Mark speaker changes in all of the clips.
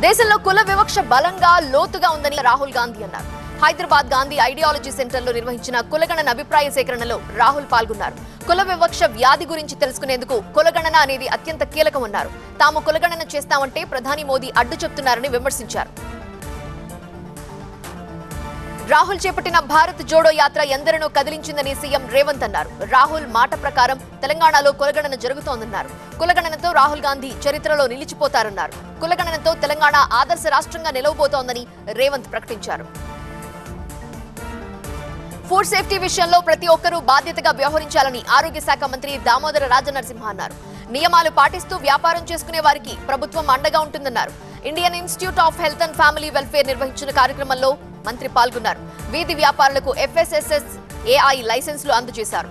Speaker 1: దేశంలో కుల వివక్ష బలంగా లోతుగా ఉందని రాహుల్ గాంధీ అన్నారు హైదరాబాద్ గాంధీ ఐడియాలజీ సెంటర్లో నిర్వహించిన కులగణన అభిప్రాయ సేకరణలో రాహుల్ పాల్గొన్నారు కుల వివక్ష వ్యాధి గురించి తెలుసుకునేందుకు కులగణన అనేది అత్యంత కీలకమన్నారు తాము కులగణన చేస్తామంటే ప్రధాని మోదీ అడ్డు చెప్తున్నారని విమర్శించారు రాహుల్ చేపట్టిన భారత్ జోడో యాత్ర ఎందరినో కదిలించిందని సీఎం రేవంత్ అన్నారు రాహుల్ మాట ప్రకారం తెలంగాణలో కులగణన జరుగుతోందన్నారు కులగణనతో రాహుల్ గాంధీ చరిత్రలో నిలిచిపోతారన్నారు కులగణనతో తెలంగాణ ఆదర్శ రాష్ట్రంగా నిలవబోతోందని రేవంత్ ప్రకటించారు ఫుడ్ సేఫ్టీ విషయంలో ప్రతి ఒక్కరూ బాధ్యతగా వ్యవహరించాలని ఆరోగ్య శాఖ మంత్రి దామోదర రాజనరసింహ అన్నారు నియమాలు పాటిస్తూ వ్యాపారం చేసుకునే వారికి ప్రభుత్వం అండగా ఉంటుందన్నారు Indian institute of health and family welfare నిర్వహించిన కార్యక్రమంలో మంత్రి పాల్గొన్నారు వీధి వ్యాపారులకు ఎఫ్ఎస్ఎస్ఎస్ ఏఐ లైసెన్సులు అందజేశారు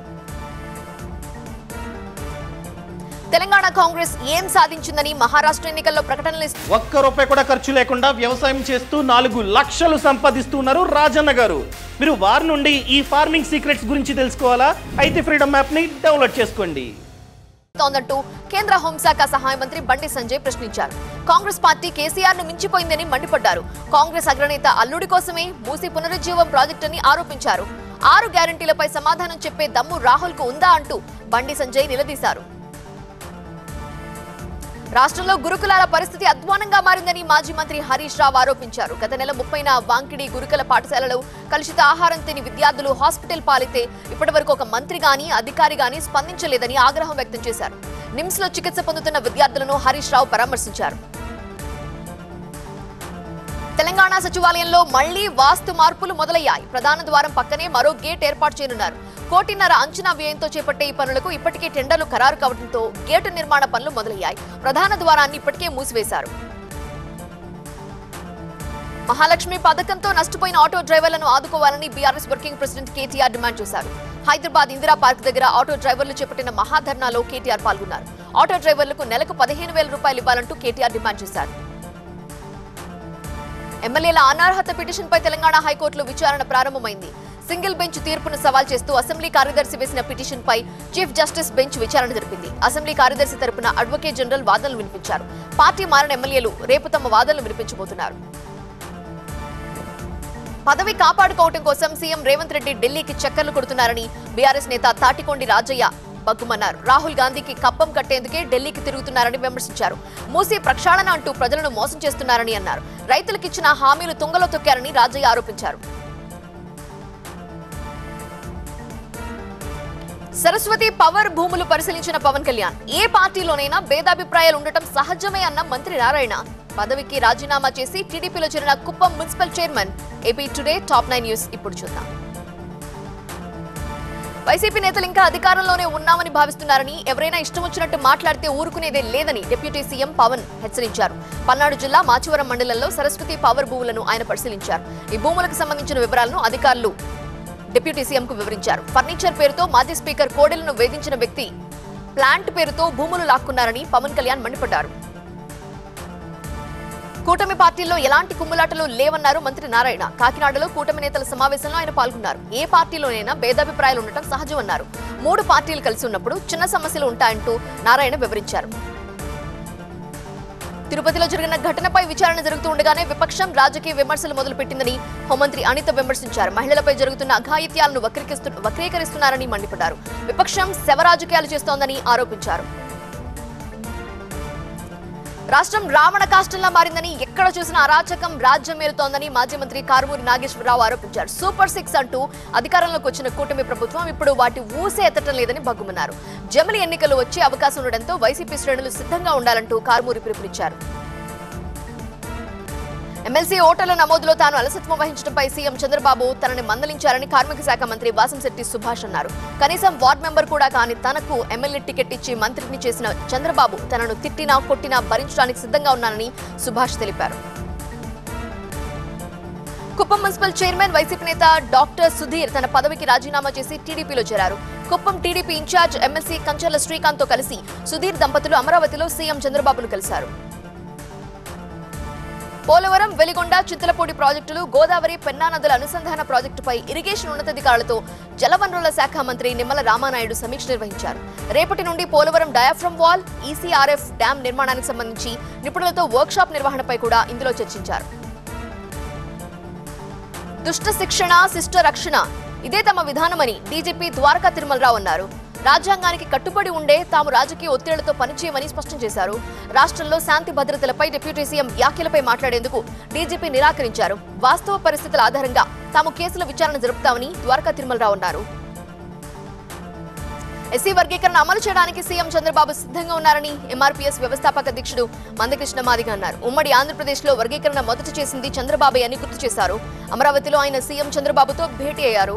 Speaker 1: తెలంగాణ కాంగ్రెస్ ఏం సాధించిందని మహారాష్ట్ర ఎన్నికల్లో ప్రకటనలు ఇస్తూ
Speaker 2: ఒక్క రూపాయి కూడా ఖర్చు లేకుండా వ్యవసాయం చేస్తూ నాలుగు లక్షలు సంపాదిస్తున్నారు రాజన్న గారు మీరు వారి నుండి ఈ ఫార్మింగ్ సీక్రెట్స్ గురించి తెలుసుకోవాలా అయితే ఫ్రీడమ్ యాప్ని డౌన్లోడ్ చేసుకోండి
Speaker 1: తోందంటూ కేంద్ర హోంశాఖ సహాయ మంత్రి బండి సంజయ్ ప్రశ్నించారు కాంగ్రెస్ పార్టీ కేసీఆర్ ను మించిపోయిందని మండిపడ్డారు కాంగ్రెస్ అగ్రనేత అల్లుడి కోసమే మూసి పునరుజ్జీవం ప్రాజెక్ట్ అని ఆరోపించారు ఆరు గ్యారంటీలపై సమాధానం చెప్పే దమ్ము రాహుల్ కు ఉందా అంటూ బండి సంజయ్ నిలదీశారు రాష్ట్రంలో గురుకులాల పరిస్థితి అధ్వానంగా మారిందని మాజీ మంత్రి హరీష్ రావు ఆరోపించారు గత నెల ముప్పైన వాంకిడి గురుకుల పాఠశాలలో కలుషిత ఆహారం తిని విద్యార్థులు హాస్పిటల్ పాలితే ఇప్పటివరకు ఒక మంత్రి గాని అధికారి గాని స్పందించలేదని ఆగ్రహం వ్యక్తం చేశారు నిమ్స్ లో చికిత్స పొందుతున్న విద్యార్థులను హరీష్ రావు పరామర్శించారు తెలంగాణ సచివాలయంలో మళ్లీ వాస్తు మార్పులు మొదలయ్యాయి ప్రధాన ద్వారం పక్కనే మరో గేట్ ఏర్పాటు చేయనున్నారు కోటిన్నర అంచనా వ్యయంతో చేపట్టే ఈ పనులకు ఇప్పటికే టెండర్లు ఖరారు కావడంతో గేటు నిర్మాణ పనులు మొదలయ్యాయి ప్రధాన ద్వారాన్ని ఇప్పటికే మూసివేశారు మహాలక్ష్మి పథకంతో నష్టపోయిన ఆటో డ్రైవర్లను ఆదుకోవాలని BRS working president KTR demand చేశారు హైదరాబాద్ ఇందిరా పార్క్ దగ్గర ఆటో డ్రైవర్లు చేపట్టిన మహాధర్నాలో కేటీఆర్ పాల్గొన్నారు ఆటో డ్రైవర్లకు నెలకు పదిహేను వేల రూపాయలు ఇవ్వాలంటూ కేటీఆర్ డిమాండ్ చేశారు ఎమ్మెల్యేల అనర్హత పిటిషన్పై తెలంగాణ హైకోర్టులో విచారణ ప్రారంభమైంది సింగిల్ బెంచ్ తీర్పును సవాల్ చేస్తూ అసెంబ్లీ కార్యదర్శి వేసిన పిటిషన్పై చీఫ్ జస్టిస్ బెంచ్ విచారణ జరిపింది అసెంబ్లీ కార్యదర్శి తరపున అడ్వకేట్ జనరల్ వాదనలు వినిపించారు పార్టీ మారిన ఎమ్మెల్యేలు రేపు తమ వాదనలు వినిపించబోతున్నారు పదవి కాపాడుకోవటం కోసం సీఎం రేవంత్ రెడ్డి ఢిల్లీకి చక్కర్లు కొడుతున్నారని బీఆర్ఎస్ నేత తాటికొండి రాజయ్య బగ్గుమన్నారు రాహుల్ గాంధీకి కప్పం కట్టేందుకే ఢిల్లీకి తిరుగుతున్నారని విమర్శించారు మూసీ ప్రక్షాళన అంటూ ప్రజలను మోసం చేస్తున్నారని అన్నారు రైతులకిచ్చిన హామీలు తుంగలో తొక్కారని రాజయ్య ఆరోపించారు సరస్వతి పవర్ భూములు పరిశీలించిన పవన్ కళ్యాణ్ ఏ పార్టీలోనైనా భేదాభిప్రాయాలు ఉండటం సహజమే అన్న మంత్రి నారాయణ పదవికి రాజీనామా చేసి టీడీపీలో చేరిన Kuppam municipal chairman AP today top nine news ఇప్పుడు చూద్దాం వైసీపీ నేతలు ఇంకా అధికారంలోనే ఉన్నామని భావిస్తున్నారని ఎవరైనా ఇష్టం వచ్చినట్టు మాట్లాడితే ఊరుకునేదే లేదని డిప్యూటీ సీఎం పవన్ హెచ్చరించారు పల్నాడు జిల్లా మాచివరం మండలంలో సరస్వతి పవర్ భూములను ఆయన పరిశీలించారు ఈ భూములకు సంబంధించిన వివరాలను అధికారులు డిప్యూటీ సీఎం కు వివరించారు ఫర్నిచర్ పేరుతో మాజీ స్పీకర్ కోడెలను వేధించిన వ్యక్తి ప్లాంట్ పేరుతో భూములు లాక్కున్నారని పవన్ కళ్యాణ్ మండిపడ్డారు కూటమి పార్టీల్లో ఎలాంటి కుమ్ములాటలు లేవన్నారు మంత్రి నారాయణ కాకినాడలో కూటమి నేతల సమావేశంలో ఆయన పాల్గొన్నారు ఏ పార్టీలోనైనా భేదాభిప్రాయాలు ఉండటం సహజమన్నారు మూడు పార్టీలు కలిసి ఉన్నప్పుడు చిన్న సమస్యలు ఉంటాయంటూ నారాయణ వివరించారు తిరుపతిలో జరిగిన ఘటనపై విచారణ జరుగుతూ ఉండగానే విపక్షం రాజకీయ విమర్శలు మొదలుపెట్టిందని హోంమంత్రి అనిత విమర్శించారు మహిళలపై జరుగుతున్న అఘాయిత్యాలను వక్రీకరిస్తు వక్రీకరిస్తున్నారని మండిపడ్డారు విపక్షం శవ రాజకీయాలు చేస్తోందని ఆరోపించారు రాష్ట్రం రావణ కాష్టంలా మారిందని ఎక్కడ చూసినా అరాచకం రాజ్యం మేలుతోందని మాజీ మంత్రి కారుమూరి నాగేశ్వరరావు ఆరోపించారు సూపర్ సిక్స్ అంటూ అధికారంలోకి వచ్చిన కూటమి ప్రభుత్వం ఇప్పుడు వాటి ఊసే ఎత్తటం లేదని బగ్గుమన్నారు జమిలి ఎన్నికలు వచ్చే అవకాశం ఉండడంతో వైసీపీ శ్రేణులు సిద్ధంగా ఉండాలంటూ కారుమూరి పిలుపునిచ్చారు ఎమ్మెల్సీ ఓటర్ల నమోదులో తాను అలసత్వం వహించడంపై సీఎం చంద్రబాబు తనని మందలించారని కార్మిక శాఖ మంత్రి వాసంశెట్టి సుభాష్ అన్నారు కనీసం వార్డ్ మెంబర్ కూడా కాని తనకు ఎమ్మెల్యే టికెట్ ఇచ్చి మంత్రిని చేసిన చంద్రబాబు తనను తిట్టినా కొట్టినా భరించడానికి సిద్ధంగా ఉన్నానని సుభాష్ తెలిపారు కుప్పం మున్సిపల్ చైర్మన్ వైసీపీ నేత డాక్టర్ సుధీర్ తన పదవికి రాజీనామా చేసి టీడీపీలో చేరారు Kuppam TDP in-charge MLC Kancharla Srikanth తో కలిసి సుధీర్ దంపతులు అమరావతిలో సీఎం చంద్రబాబును కలిశారు పోలవరం వెలిగొండ చింతలపూడి ప్రాజెక్టులు గోదావరి పెన్నా నదుల అనుసంధాన ప్రాజెక్టుపై ఇరిగేషన్ ఉన్నతాధికారులతో జలవనరుల శాఖ మంత్రి నిమ్మల రామానాయుడు సమీక్ష నిర్వహించారు రేపటి నుండి Polavaram diaphragm wall ECRF dam నిర్మాణానికి సంబంధించి నిపుణులతో వర్క్షాప్ నిర్వహణపై కూడా ఇందులో చర్చించారు దుష్ట శిక్షణ శిష్ట రక్షణ ఇదే తమ విధానమని డీజీపీ ద్వారకా తిరుమలరావు అన్నారు రాజ్యాంగానికి కట్టుబడి ఉండే తాము రాజకీయ ఒత్తిళ్లతో పనిచేయమని స్పష్టం చేశారు రాష్ట్రంలో శాంతి భద్రతలపై డిప్యూటీ సీఎం వ్యాఖ్యలపై మాట్లాడేందుకు డీజీపీ నిరాకరించారు వాస్తవ పరిస్థితుల ఆధారంగా తాము కేసుల విచారణ జరుపుతామని ద్వారకా తిరుమలరావు అన్నారు ఎస్సీ వర్గీకరణ అమలు చేయడానికి సీఎం చంద్రబాబు సిద్ధంగా ఉన్నారని ఎంఆర్పీఎస్ వ్యవస్థాపక అధ్యక్షుడు మందకృష్ణ మాదిగ అన్నారు ఉమ్మడి ఆంధ్రప్రదేశ్ లో వర్గీకరణ మొదట చేసింది చంద్రబాబే అని గుర్తు చేశారు అమరావతిలో ఆయన సీఎం చంద్రబాబుతో భేటీ అయ్యారు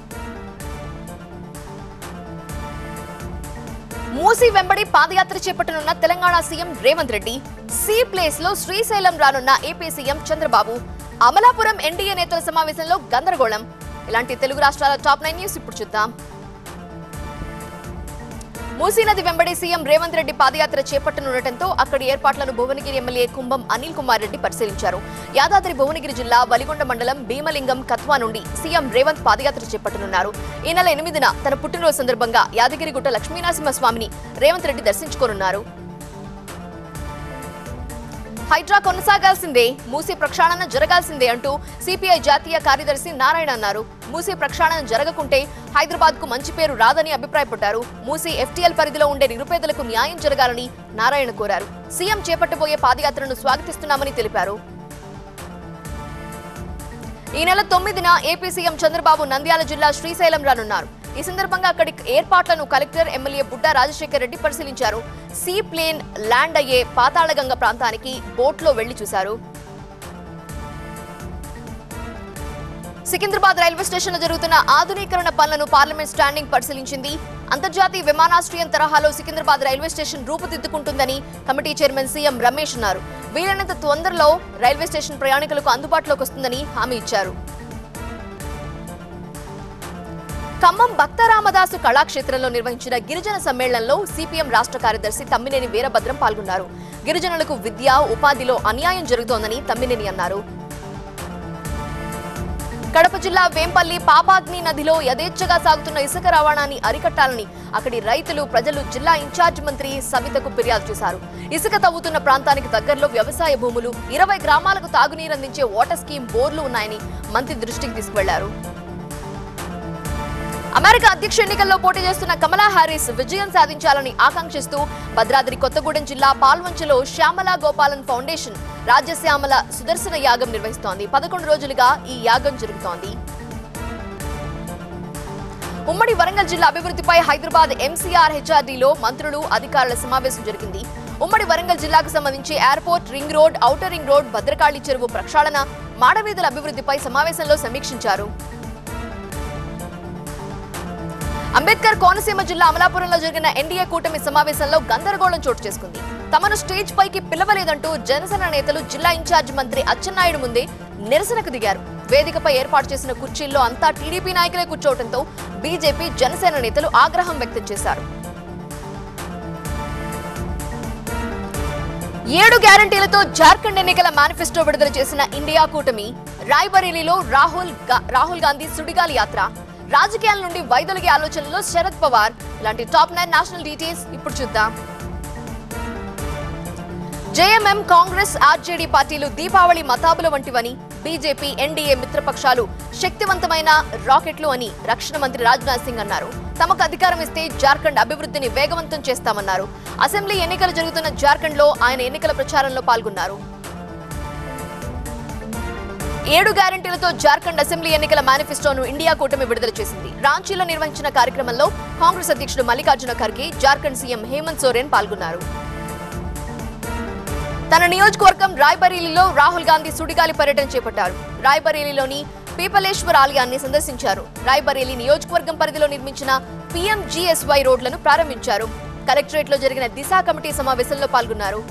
Speaker 1: మూసీ వెంబడి పాదయాత్ర చేపట్టనున్న Telangana CM Revanth Reddy sea place లో శ్రీశైలం రానున్న AP CM Chandrababu Amalapuram NDA నేతల సమావేశంలో గందరగోళం ఇలాంటి తెలుగు రాష్ట్రాల టాప్ నైన్ న్యూస్ ఇప్పుడు చూద్దాం మూసీ నది వెంబడి సీఎం రేవంత్ రెడ్డి పాదయాత్ర చేపట్టనుండటంతో అక్కడి ఏర్పాట్లను భువనగిరి ఎమ్మెల్యే కుంభం అనిల్ కుమార్ రెడ్డి పరిశీలించారు యాదాద్రి భువనగిరి జిల్లా వలిగొండ మండలం భీమలింగం కత్వా నుండి సీఎం రేవంత్ పాదయాత్ర చేపట్టనున్నారు ఈ నెల ఎనిమిదిన తన పుట్టినరోజు సందర్భంగా యాదగిరిగుట్ట లక్ష్మీనరసింహస్వామిని రేవంత్ రెడ్డి దర్శించుకోనున్నారు హైడ్రా కొనసాగాల్సిందే మూసీ ప్రక్షాళన జరగాల్సిందే అంటూ సిపిఐ జాతీయ కార్యదర్శి నారాయణ అన్నారు మూసీ ప్రక్షాళన జరగకుంటే హైదరాబాద్ కు మంచి పేరు రాదని అభిప్రాయపడ్డారు మూసీ ఎఫ్టీఎల్ పరిధిలో ఉండే నిరుపేదలకు న్యాయం జరగాలని నారాయణ కోరారు సీఎం చేపట్టబోయే పాదయాత్రను స్వాగతిస్తున్నామని తెలిపారు ఈ నెల తొమ్మిదిన ఏపీ సీఎం చంద్రబాబు నంద్యాల జిల్లా శ్రీశైలం రానున్నారు ఈ సందర్భంగా అక్కడి ఏర్పాట్లను కలెక్టర్ ఎమ్మెల్యే బుడ్డా రాజశేఖర్ రెడ్డి పరిశీలించారు సీ ప్లేన్ ల్యాండ్ అయ్యే పాతాళగంగ ప్రాంతానికి బోట్లో వెళ్లి చూశారు సికింద్రాబాద్ రైల్వే స్టేషన్ లో జరుగుతున్న ఆధునీకరణ పనులను పార్లమెంట్ స్టాండింగ్ పరిశీలించింది అంతర్జాతీయ విమానాశ్రయం తరహాలో సికింద్రాబాద్ రైల్వే స్టేషన్ రూపుదిద్దుకుంటుందని కమిటీ చైర్మన్ సీఎం రమేష్ అన్నారు వీలైనంత తొందరలో రైల్వే స్టేషన్ ప్రయాణికులకు అందుబాటులోకి వస్తుందని హామీ ఇచ్చారు ఖమ్మం భక్త రామదాసు కళాక్షేత్రంలో నిర్వహించిన గిరిజన సమ్మేళనంలో సిపిఎం రాష్ట్ర కార్యదర్శి తమ్మినేని వీరభద్రం పాల్గొన్నారు గిరిజనులకు విద్య ఉపాధిలో అన్యాయం జరుగుతోందని తమ్మినేని అన్నారు కడప జిల్లా వేంపల్లి పాపాగ్ని నదిలో యథేచ్ఛగా సాగుతున్న ఇసుక రవాణాని అరికట్టాలని అక్కడి రైతులు ప్రజలు జిల్లా ఇన్ఛార్జ్ మంత్రి సవితకు ఫిర్యాదు చేశారు ఇసుక తవ్వుతున్న ప్రాంతానికి దగ్గరలో వ్యవసాయ భూములు ఇరవై గ్రామాలకు తాగునీరు అందించే వాటర్ స్కీమ్ బోర్లు ఉన్నాయని మంత్రి దృష్టికి తీసుకువెళ్లారు అమెరికా అధ్యక్ష ఎన్నికల్లో పోటీ చేస్తున్న కమలా హారిస్ విజయం సాధించాలని ఆకాంక్షిస్తూ భద్రాద్రి కొత్తగూడెం జిల్లా పాల్వంచలో శ్యామల గోపాలన్ ఫౌండేషన్ రాజ్యశ్యామల సుదర్శన యాగం నిర్వహిస్తోంది పదకొండు రోజులుగా ఈ యాగం జరుగుతోంది ఉమ్మడి వరంగల్ జిల్లా అభివృద్ధిపై హైదరాబాద్ ఎంసీఆర్ హెచ్ఆర్డీలో మంత్రులు అధికారుల సమావేశం జరిగింది ఉమ్మడి వరంగల్ జిల్లాకు సంబంధించి airport ring road outer ring road Bhadrakali చెరువు ప్రక్షాళన మాడవీధుల అభివృద్ధిపై సమావేశంలో సమీక్షించారు అంబేద్కర్ కోనసీమ జిల్లా అమలాపురంలో జరిగిన ఎన్డీఏ కూటమి సమావేశంలో గందరగోళం చోటు చేసుకుంది తమను స్టేజ్ పైకి పిలవలేదంటూ జనసేన నేతలు జిల్లా ఇన్ఛార్జ్ మంత్రి అచ్చెన్నాయుడు ముందే నిరసనకు దిగారు వేదికపై ఏర్పాటు చేసిన కుర్చీల్లో అంతా టీడీపీ నాయకులే కూర్చోవడంతో బీజేపీ జనసేన నేతలు ఆగ్రహం వ్యక్తం చేశారు ఏడు గ్యారంటీలతో జార్ఖండ్ ఎన్నికల మేనిఫెస్టో విడుదల చేసిన ఇండియా కూటమి రాయ్బరేలీలో రాహుల్ గా- రాహుల్ గాంధీ సుడిగాలి యాత్ర రాజకీయాల నుండి వైదొలిగే ఆలోచనలో శరద్ పవార్ ఇలాంటి టాప్ నైన్ నేషనల్ డీటెయిల్స్ ఇప్పుడు చూద్దాం జేఎంఎం కాంగ్రెస్ ఆర్జేడీ పార్టీలు దీపావళి మతాబుల వంటివని బీజేపీ ఎన్డీఏ మిత్రపక్షాలు శక్తివంతమైన రాకెట్లు అని రక్షణ మంత్రి రాజ్నాథ్ సింగ్ అన్నారు తమకు అధికారం ఇస్తే జార్ఖండ్ అభివృద్ధిని వేగవంతం చేస్తామన్నారు అసెంబ్లీ ఎన్నికలు జరుగుతున్న జార్ఖండ్ లో ఆయన ఎన్నికల ప్రచారంలో పాల్గొన్నారు ఏడు గ్యారంటీలతో జార్ఖండ్ అసెంబ్లీ ఎన్నికల మేనిఫెస్టోను ఇండియా కూటమి విడుదల చేసింది రాంచీలో నిర్వహించిన కార్యక్రమంలో కాంగ్రెస్ అధ్యక్షుడు మల్లికార్జున ఖర్గే జార్ఖండ్ సీఎం హేమంత్ సోరెన్ పాల్గొన్నారు తన నియోజకవర్గం రాయ్బరేలీలో రాహుల్ గాంధీ సుడిగాలి పర్యటన చేపట్టారు రాయ్బరేలీలోని పీపలేశ్వర్ ఆలయాన్ని సందర్శించారు రాయ్బరేలీ నియోజకవర్గం పరిధిలో నిర్మించిన పీఎంజీఎస్వై రోడ్లను ప్రారంభించారు కలెక్టరేట్ లో జరిగిన దిశ కమిటీ సమావేశంలో పాల్గొన్నారు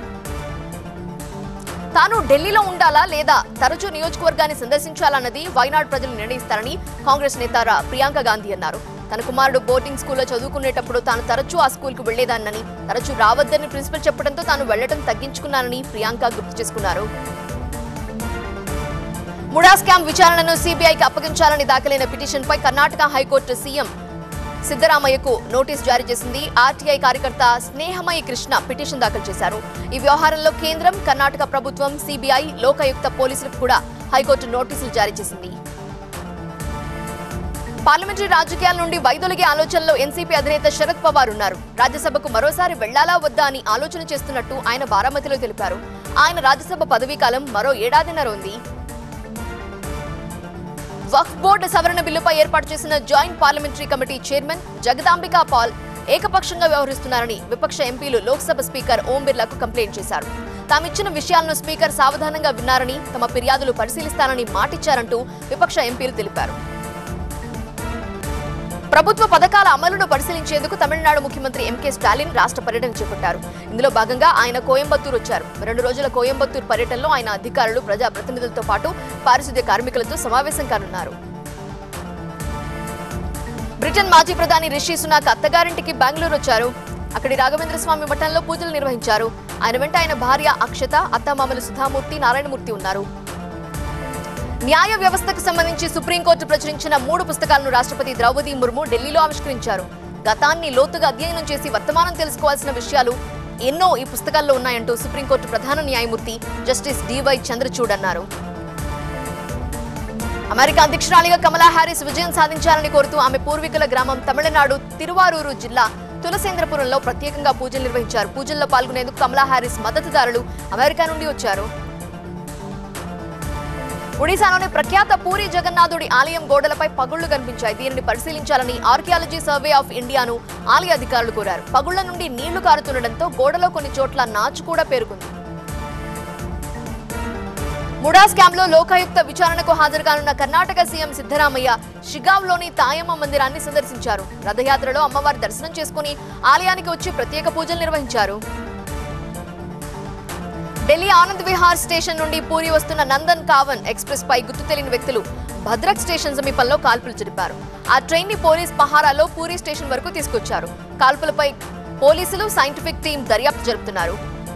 Speaker 1: తాను ఢిల్లీలో ఉండాలా లేదా తరచూ నియోజకవర్గాన్ని సందర్శించాలన్నది వైనాడ్ ప్రజలు నిర్ణయిస్తారని కాంగ్రెస్ నేత రా- ప్రియాంక గాంధీ అన్నారు తన కుమారుడు బోర్డింగ్ స్కూల్లో చదువుకునేటప్పుడు తాను తరచూ ఆ స్కూల్కు వెళ్లేదానని తరచూ రావద్దని ప్రిన్సిపల్ చెప్పడంతో తాను వెళ్లడం తగ్గించుకున్నానని ప్రియాంక గుర్తు చేసుకున్నారు ముడా స్కామ్ విచారణను సిబిఐకి అప్పగించాలని దాఖలైన పిటిషన్పై కర్ణాటక హైకోర్టు సీఎం సిద్దరామయ్యకు నోటీస్ జారీ చేసింది ఆర్టీఐ కార్యకర్త స్నేహమయి కృష్ణ పిటిషన్ దాఖలు చేశారు ఈ వ్యవహారంలో కేంద్రం కర్ణాటక ప్రభుత్వం సిబిఐ లోకాయుక్త పోలీసులకు కూడా హైకోర్టు నోటీసులు జారీ చేసింది పార్లమెంటరీ రాజకీయాల నుండి వైదొలిగే ఆలోచనలో ఎన్సీపీ అధినేత శరద్ పవార్ ఉన్నారు రాజ్యసభకు మరోసారి వెళ్లాలా వద్దా అని ఆలోచన చేస్తున్నట్టు ఆయన బారామతిలో తెలిపారు ఆయన రాజ్యసభ పదవీ కాలం మరో ఏడాదిన్నర ఉంది వక్ఫ్ బోర్డు సవరణ బిల్లుపై ఏర్పాటు చేసిన joint parliamentary committee chairman Jagadambika Pal ఏకపక్షంగా వ్యవహరిస్తున్నారని విపక్ష ఎంపీలు లోక్సభ స్పీకర్ ఓం బిర్లాకు కంప్లైంట్ చేశారు తామిచ్చిన విషయాలను స్పీకర్ సావధానంగా విన్నారని తమ ఫిర్యాదులు పరిశీలిస్తానని మాటిచ్చారంటూ విపక్ష ఎంపీలు తెలిపారు ప్రభుత్వ పథకాల అమలును పరిశీలించేందుకు తమిళనాడు ముఖ్యమంత్రి ఎంకే స్టాలిన్ రాష్ట్ర పర్యటన చేపట్టారు ఇందులో భాగంగా ఆయన కోయంబత్తూరు వచ్చారు రెండు రోజుల కోయంబత్తూరు పర్యటనలో ఆయన అధికారులు ప్రజా ప్రతినిధులతో పాటు పారిశుద్ధ్య కార్మికులతో సమావేశం కానున్నారు బ్రిటన్ మాజీ ప్రధాని రిషి సునాక్ అత్తగారింటికి బెంగళూరు వచ్చారు అక్కడి రాఘవేంద్ర స్వామి మఠంలో పూజలు నిర్వహించారు ఆయన వెంట ఆయన భార్య అక్షత అత్తమామలు సుధామూర్తి నారాయణమూర్తి ఉన్నారు న్యాయ వ్యవస్థకు సంబంధించి సుప్రీంకోర్టు ప్రచురించిన మూడు పుస్తకాలను రాష్ట్రపతి ద్రౌపది ముర్ము ఢిల్లీలో ఆవిష్కరించారు గతాన్ని లోతుగా అధ్యయనం చేసి వర్తమానం తెలుసుకోవాల్సిన విషయాలు ఎన్నో ఈ పుస్తకాల్లో ఉన్నాయంటూ సుప్రీంకోర్టు ప్రధాన న్యాయమూర్తి జస్టిస్ డివై చంద్రచూడ్ అన్నారు అమెరికా అధ్యక్షురాలిగా కమలా హ్యారిస్ విజయం సాధించాలని కోరుతూ ఆమె పూర్వీకుల గ్రామం తమిళనాడు తిరువారూరు జిల్లా తులసేంద్రపురంలో ప్రత్యేకంగా పూజలు నిర్వహించారు పూజల్లో పాల్గొనేందుకు కమలా హ్యారిస్ మద్దతుదారులు అమెరికా నుండి వచ్చారు ఒడిశాలోని ప్రఖ్యాత పూరి జగన్నాథుడి ఆలయం గోడలపై పగుళ్లు కనిపించాయి దీనిని పరిశీలించాలని ఆర్కియాలజీ సర్వే ఆఫ్ ఇండియాను ఆలయ అధికారులు కోరారు పగుళ్ల నుండి నీళ్లు కారుతుండటంతో గోడలో కొన్ని చోట్ల నాచు కూడా పేరుకుంది ముడా స్కామ్ లో లోకాయుక్త విచారణకు హాజరు కానున్న కర్ణాటక సీఎం సిద్ధరామయ్య షిగావ్లోని తాయమ్మ మందిరాన్ని సందర్శించారు రథయాత్రలో అమ్మవారి దర్శనం చేసుకుని ఆలయానికి వచ్చి ప్రత్యేక పూజలు నిర్వహించారు ఢిల్లీ ఆనంద్ విహార్ స్టేషన్ నుండి పూరి వస్తున్న నందన్ కావన్ ఎక్స్ప్రెస్ పై గుర్తు తెలియని వ్యక్తులు భద్రక్ స్టేషన్ సమీపంలో కాల్పులు జరిపారు ఆ ట్రైన్ ని పోలీస్ పహారాలో పూరి స్టేషన్ వరకు తీసుకొచ్చారు కాల్పులపై పోలీసులు సైంటిఫిక్ టీం దర్యాప్తు జరుపుతున్నారు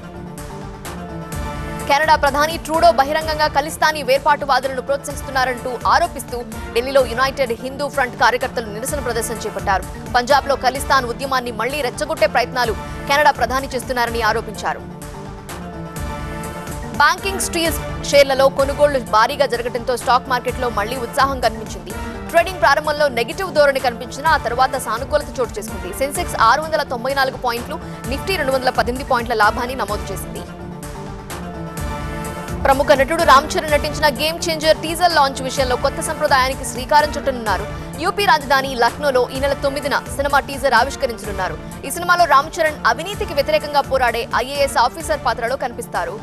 Speaker 1: కెనడా ప్రధాని ట్రూడో బహిరంగంగా ఖలిస్తానీ వేర్పాటువాదులను ప్రోత్సహిస్తున్నారంటూ ఆరోపిస్తూ ఢిల్లీలో యునైటెడ్ హిందూ ఫ్రంట్ కార్యకర్తలు నిరసన ప్రదర్శన చేపట్టారు పంజాబ్లో ఖలిస్తాన్ ఉద్యమాన్ని మళ్లీ రెచ్చగొట్టే ప్రయత్నాలు కెనడా ప్రధాని చేస్తున్నారని ఆరోపించారు బ్యాంకింగ్ స్టీల్స్ షేర్లలో కొనుగోళ్లు భారీగా జరగడంతో స్టాక్ మార్కెట్లో మళ్లీ ఉత్సాహం కనిపించింది ట్రేడింగ్ ప్రారంభంలో నెగిటివ్ ధోరణి కనిపించినా ఆ తర్వాత సానుకూలత చోటు చేసుకుంది సెన్సెక్స్ ఆరు వందల తొంభై నాలుగు పాయింట్లు నిఫ్టీ రెండు వందల పద్దెనిమిది పాయింట్ల లాభాన్ని నమోదు చేసింది ప్రముఖ నటుడు రామ్ చరణ్ నటించిన గేమ్ చేంజర్ టీజర్ లాంచ్ విషయంలో కొత్త సంప్రదాయానికి శ్రీకారం చుట్టనున్నారు యూపీ రాజధాని లక్నోలో ఈ నెల తొమ్మిదిన సినిమా టీజర్ ఆవిష్కరించనున్నారు ఈ సినిమాలో రామ్ చరణ్ అవినీతికి వ్యతిరేకంగా పోరాడే ఐఏఎస్ ఆఫీసర్ పాత్రలో కనిపిస్తారు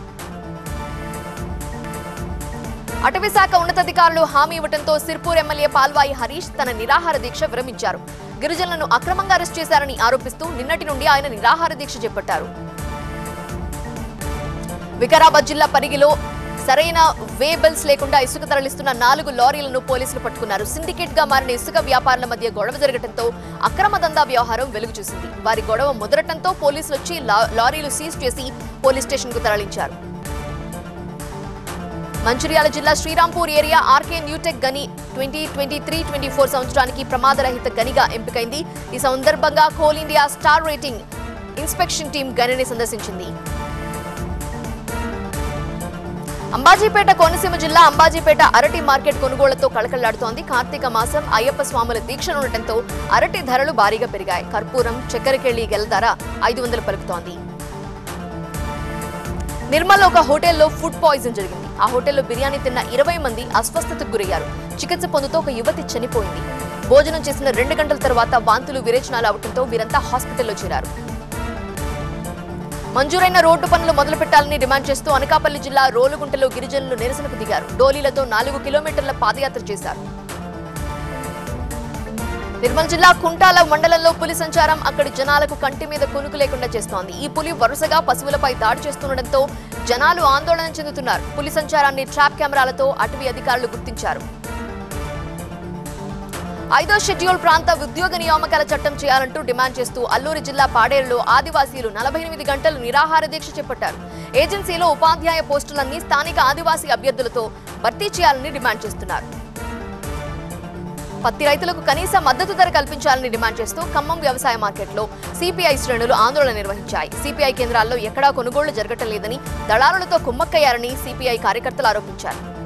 Speaker 1: అటవీశాఖ ఉన్నతాధికారులు హామీ ఇవ్వడంతో సిర్పూర్ ఎమ్మెల్యే పాల్వాయి హరీష్ తన నిరాహార దీక్ష విరమించారు గిరిజనులను అక్రమంగా అరెస్ట్ చేశారని ఆరోపిస్తూ నిన్నటి నుండి ఆయన నిరాహార దీక్ష చేపట్టారు వికారాబాద్ జిల్లా పరిగిలో సరైన వేబెల్స్ లేకుండా ఇసుక తరలిస్తున్న నాలుగు లారీలను పోలీసులు పట్టుకున్నారు సిండికేట్ గా మారిన ఇసుక వ్యాపారుల మధ్య గొడవ జరగడంతో అక్రమ దందా వ్యవహారం వెలుగు చూసింది వారి గొడవ ముదరటంతో పోలీసులు వచ్చి లా- లారీలు సీజ్ చేసి పోలీస్ స్టేషన్ కు తరలించారు మంచిర్యాల జిల్లా శ్రీరాంపూర్ ఏరియా ఆర్కే న్యూటెక్ గని twenty twenty three twenty four సంవత్సరానికి ప్రమాదరహిత గనిగా ఎంపికైంది ఈ సందర్భంగా coal India star rating inspection team గనిని సందర్శించింది అంబాజీపేట కోనసీమ జిల్లా అంబాజీపేట అరటి మార్కెట్ కొనుగోళ్లతో కళకళ్లాడుతోంది కార్తీక మాసం అయ్యప్ప స్వాముల దీక్షలు ఉండటంతో అరటి ధరలు భారీగా పెరిగాయి కర్పూరం చక్కెరకెళ్లి గెల ధర ఐదు వందలు పలుకుతోంది నిర్మల్లో ఒక హోటల్లో ఫుడ్ పాయిజన్ జరిగింది ఆ హోటల్లో బిర్యానీ తిన్న ఇరవై మంది అస్వస్థతకు గురయ్యారు చికిత్స పొందుతూ ఒక యువతి చనిపోయింది భోజనం చేసిన రెండు గంటల తర్వాత వాంతులు విరేచనాలు అవడంతో వీరంతా హాస్పిటల్లో చేరారు మంజూరైన రోడ్డు పనులు మొదలు పెట్టాలని డిమాండ్ చేస్తూ అనకాపల్లి జిల్లా రోలుగుంటలో గిరిజనులు నిరసనకు దిగారు డోలీలతో నాలుగు కిలోమీటర్ల పాదయాత్ర చేశారు నిర్మల్ జిల్లా కుంటాల మండలంలో పులి సంచారం అక్కడి జనాలకు కంటి మీద కునుకు లేకుండా చేస్తోంది ఈ పులి వరుసగా పశువులపై దాడి చేస్తుండటంతో జనాలు ఆందోళన చెందుతున్నారు పులి సంచారాన్ని ట్రాప్ కెమెరాలతో అటవీ అధికారులు గుర్తించారు ఐదో షెడ్యూల్ ప్రాంత ఉద్యోగ నియామకాల చట్టం చేయాలంటూ డిమాండ్ చేస్తూ అల్లూరి జిల్లా పాడేరులో ఆదివాసీలు నలభై ఎనిమిది గంటలు నిరాహార దీక్ష చేపట్టారు ఏజెన్సీలో ఉపాధ్యాయ పోస్టులన్నీ స్థానిక ఆదివాసీ అభ్యర్థులతో భర్తీ చేయాలని డిమాండ్ చేస్తున్నారు పత్తి రైతులకు కనీస మద్దతు ధర కల్పించాలని డిమాండ్ చేస్తూ ఖమ్మం వ్యవసాయ మార్కెట్లో సిపిఐ శ్రేణులు ఆందోళన నిర్వహించాయి సిపిఐ కేంద్రాల్లో ఎక్కడా కొనుగోళ్లు జరగటం లేదని దళారులతో కుమ్మక్కయ్యారని సిపిఐ కార్యకర్తలు ఆరోపించారు